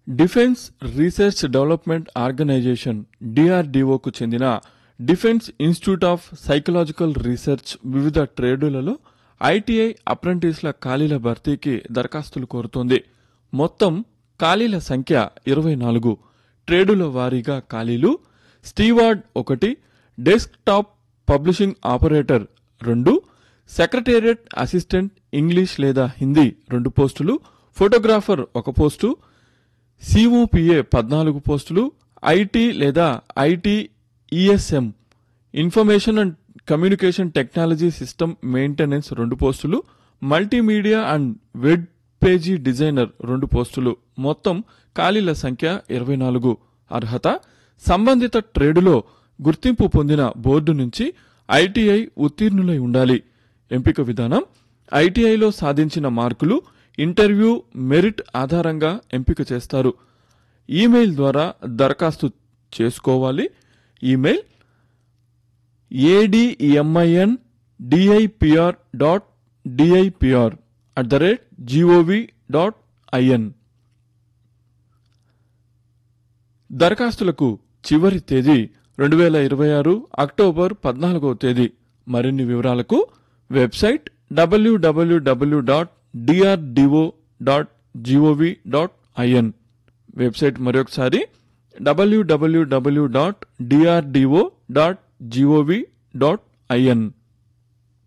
defence research development organisation డిఆర్డిఓకు చెందిన defence institute of psychological research వివిధ ట్రేడులలో ఐటీఐ అప్రెంటిస్ల ఖాళీల భర్తీకి దరఖాస్తులు కోరుతోంది మొత్తం ఖాళీల సంఖ్య ఇరవై నాలుగు ట్రేడుల వారీగా ఖాళీలు స్టీవార్డ్ ఒకటి డెస్క్ టాప్ పబ్లిషింగ్ ఆపరేటర్ రెండు సెక్రటేరియట్ అసిస్టెంట్ ఇంగ్లీష్ లేదా హిందీ రెండు పోస్టులు ఫోటోగ్రాఫర్ ఒక పోస్టు సిఓపిఏ పద్నాలుగు పోస్టులు ఐటీ లేదా IT ESM information and communication technology system maintenance రెండు పోస్టులు multimedia and web page designer రెండు పోస్టులు మొత్తం ఖాళీల సంఖ్య ఇరవై నాలుగు అర్హత సంబంధిత ట్రేడులో గుర్తింపు పొందిన బోర్డు నుంచి ఐటీఐ ఉత్తీర్ణులై ఉండాలి ఎంపిక విధానం ఐటీఐలో సాధించిన మార్కులు ఇంటర్వ్యూ మెరిట్ ఆధారంగా ఎంపిక చేస్తారు ఈమెయిల్ ద్వారా దరఖాస్తు చేసుకోవాలి email ADMIN DIPR dot DIPR at the rate GOV dot IN దరఖాస్తులకు చివరి తేదీ రెండు వేల ఇరవై ఆరు అక్టోబర్ పద్నాలుగవ తేదీ మరిన్ని వివరాలకు website WWW dot DRDO dot GOV dot IN website మరొకసారి WWW dot DRDO dot GOV dot IN